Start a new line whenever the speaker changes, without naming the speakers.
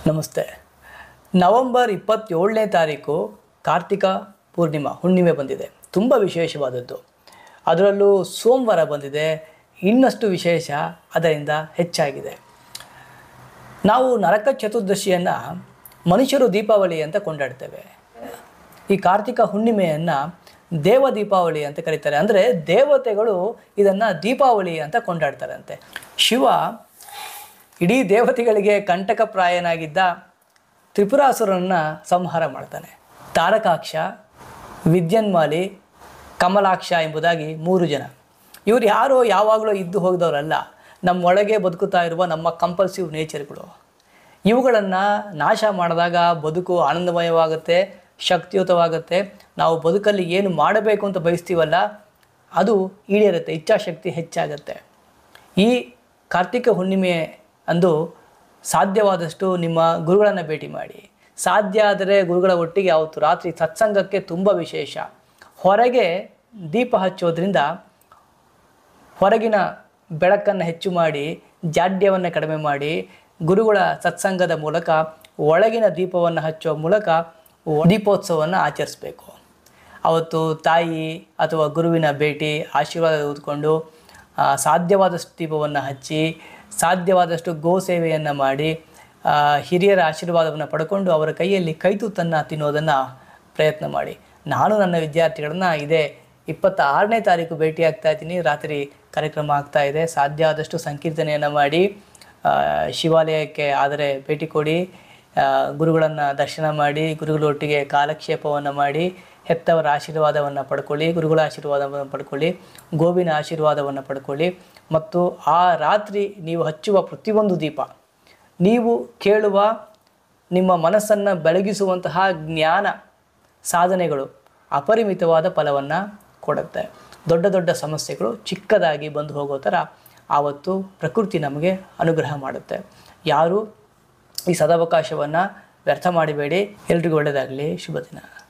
ನಮಸ್ತೆ ನವೆಂಬರ್ ಇಪ್ಪತ್ತೇಳನೇ ತಾರೀಕು ಕಾರ್ತಿಕ ಪೂರ್ಣಿಮಾ ಹುಣ್ಣಿಮೆ ಬಂದಿದೆ ತುಂಬ ವಿಶೇಷವಾದದ್ದು ಅದರಲ್ಲೂ ಸೋಮವಾರ ಬಂದಿದೆ ಇನ್ನಷ್ಟು ವಿಶೇಷ ಅದರಿಂದ ಹೆಚ್ಚಾಗಿದೆ ನಾವು ನರಕ ಚತುರ್ದಶಿಯನ್ನು ಮನುಷ್ಯರು ದೀಪಾವಳಿ ಅಂತ ಕೊಂಡಾಡ್ತೇವೆ ಈ ಕಾರ್ತಿಕ ಹುಣ್ಣಿಮೆಯನ್ನು ದೇವ ದೀಪಾವಳಿ ಅಂತ ಕರೀತಾರೆ ಅಂದರೆ ದೇವತೆಗಳು ಇದನ್ನು ದೀಪಾವಳಿ ಅಂತ ಕೊಂಡಾಡ್ತಾರಂತೆ ಶಿವ ಇಡೀ ದೇವತೆಗಳಿಗೆ ಕಂಟಕಪ್ರಾಯನಾಗಿದ್ದ ತ್ರಿಪುರಾಸುರನನ್ನು ಸಂಹಾರ ಮಾಡ್ತಾನೆ ತಾರಕಾಕ್ಷ ವಿದ್ಯನ್ಮಾಲಿ ಕಮಲಾಕ್ಷ ಎಂಬುದಾಗಿ ಮೂರು ಜನ ಇವರು ಯಾರೋ ಯಾವಾಗಲೂ ಇದ್ದು ಹೋಗಿದವರಲ್ಲ ನಮ್ಮೊಳಗೆ ಬದುಕುತ್ತಾ ಇರುವ ನಮ್ಮ ಕಂಪಲ್ಸಿವ್ ನೇಚರ್ಗಳು ಇವುಗಳನ್ನು ನಾಶ ಮಾಡಿದಾಗ ಬದುಕು ಆನಂದಮಯವಾಗುತ್ತೆ ಶಕ್ತಿಯುತವಾಗುತ್ತೆ ನಾವು ಬದುಕಲ್ಲಿ ಏನು ಮಾಡಬೇಕು ಅಂತ ಬಯಸ್ತೀವಲ್ಲ ಅದು ಈಡೇರುತ್ತೆ ಇಚ್ಛಾಶಕ್ತಿ ಹೆಚ್ಚಾಗುತ್ತೆ ಈ ಕಾರ್ತಿಕ ಹುಣ್ಣಿಮೆ ಅಂದು ಸಾಧ್ಯವಾದಷ್ಟು ನಿಮ್ಮ ಗುರುಗಳನ್ನು ಭೇಟಿ ಮಾಡಿ ಸಾಧ್ಯ ಆದರೆ ಗುರುಗಳ ಒಟ್ಟಿಗೆ ಅವತ್ತು ರಾತ್ರಿ ಸತ್ಸಂಗಕ್ಕೆ ತುಂಬ ವಿಶೇಷ ಹೊರಗೆ ದೀಪ ಹಚ್ಚೋದ್ರಿಂದ ಹೊರಗಿನ ಬೆಳಕನ್ನು ಹೆಚ್ಚು ಮಾಡಿ ಜಾಡ್ಯವನ್ನು ಕಡಿಮೆ ಮಾಡಿ ಗುರುಗಳ ಸತ್ಸಂಗದ ಮೂಲಕ ಒಳಗಿನ ದೀಪವನ್ನು ಹಚ್ಚುವ ಮೂಲಕ ದೀಪೋತ್ಸವವನ್ನು ಆಚರಿಸಬೇಕು ಅವತ್ತು ತಾಯಿ ಅಥವಾ ಗುರುವಿನ ಭೇಟಿ ಆಶೀರ್ವಾದ ತೆಗೆದುಕೊಂಡು ಆ, ಸಾಧ್ಯವಾದಷ್ಟು ದೀಪವನ್ನು ಹಚ್ಚಿ ಸಾಧ್ಯವಾದಷ್ಟು ಗೋ ಸೇವೆಯನ್ನು ಮಾಡಿ ಆ, ಹಿರಿಯರ ಆಶೀರ್ವಾದವನ್ನು ಪಡ್ಕೊಂಡು ಅವರ ಕೈಯಲ್ಲಿ ಕೈತೂತನ್ನು ತಿನ್ನೋದನ್ನು ಪ್ರಯತ್ನ ಮಾಡಿ ನಾನು ನನ್ನ ವಿದ್ಯಾರ್ಥಿಗಳನ್ನ ಇದೇ ಇಪ್ಪತ್ತ ಆರನೇ ತಾರೀಕು ಭೇಟಿ ಆಗ್ತಾ ಇದ್ದೀನಿ ರಾತ್ರಿ ಕಾರ್ಯಕ್ರಮ ಆಗ್ತಾ ಇದೆ ಸಾಧ್ಯ ಆದಷ್ಟು ಸಂಕೀರ್ತನೆಯನ್ನು ಮಾಡಿ ಆ, ಶಿವಾಲಯಕ್ಕೆ ಆದರೆ ಭೇಟಿ ಕೊಡಿ ಗುರುಗಳನ್ನು ದರ್ಶನ ಮಾಡಿ ಗುರುಗಳೊಟ್ಟಿಗೆ ಕಾಲಕ್ಷೇಪವನ್ನು ಮಾಡಿ ಹೆತ್ತವರ ಆಶೀರ್ವಾದವನ್ನು ಪಡ್ಕೊಳ್ಳಿ ಗುರುಗಳ ಆಶೀರ್ವಾದವನ್ನು ಪಡ್ಕೊಳ್ಳಿ ಗೋವಿನ ಆಶೀರ್ವಾದವನ್ನು ಪಡ್ಕೊಳ್ಳಿ ಮತ್ತು ಆ ರಾತ್ರಿ ನೀವು ಹಚ್ಚುವ ಪ್ರತಿಯೊಂದು ದೀಪ ನೀವು ಕೇಳುವ ನಿಮ್ಮ ಮನಸ್ಸನ್ನು ಬೆಳಗಿಸುವಂತಹ ಜ್ಞಾನ ಸಾಧನೆಗಳು ಅಪರಿಮಿತವಾದ ಫಲವನ್ನು ಕೊಡುತ್ತೆ ದೊಡ್ಡ ದೊಡ್ಡ ಸಮಸ್ಯೆಗಳು ಚಿಕ್ಕದಾಗಿ ಬಂದು ಹೋಗೋ ಥರ ಆವತ್ತು ಪ್ರಕೃತಿ ನಮಗೆ ಅನುಗ್ರಹ ಮಾಡುತ್ತೆ ಯಾರು ಈ ಸದಾವಕಾಶವನ್ನು ವ್ಯರ್ಥ ಮಾಡಿಬೇಡಿ ಎಲ್ರಿಗೂ ಒಳ್ಳೆಯದಾಗಲಿ ಶುಭ ದಿನ